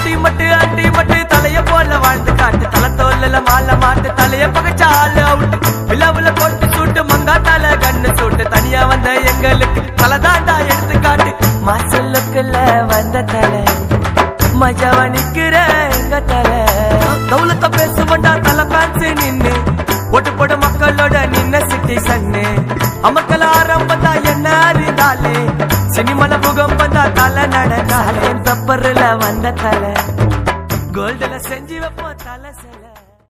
அட்டி மட்டு அட்டி மட்டு தலைய போல வாழ்ந்து காட்டு தலை தோல்ல மாலை மாட்டு தலைய பகச்ச ஆளு அவுட்டு விழாவுல போட்டு சூட்டு மங்கா தலை கண்ணு சூட்டு தனியா வந்த எங்களுக்கு தலை தாண்டா எடுத்து காட்டு மாசல்லுக்குள்ள வந்த தலை மஜாவா நிக்கிற எங்க தலை தௌலத்த பேசுவண்டா தலை பேன்ஸ் நின்னு ஓட்டு போட மக்களோட நின்ன சிட்டி சன்னு அமக்கல ஆரம்பத்தா என்ன அறிந்தாலே சினிமல முகம் வந்தா தலை நடந்தாலே பெப்பர்ல வந்த தலை கோல்டுல செஞ்சு வைப்போம் தலை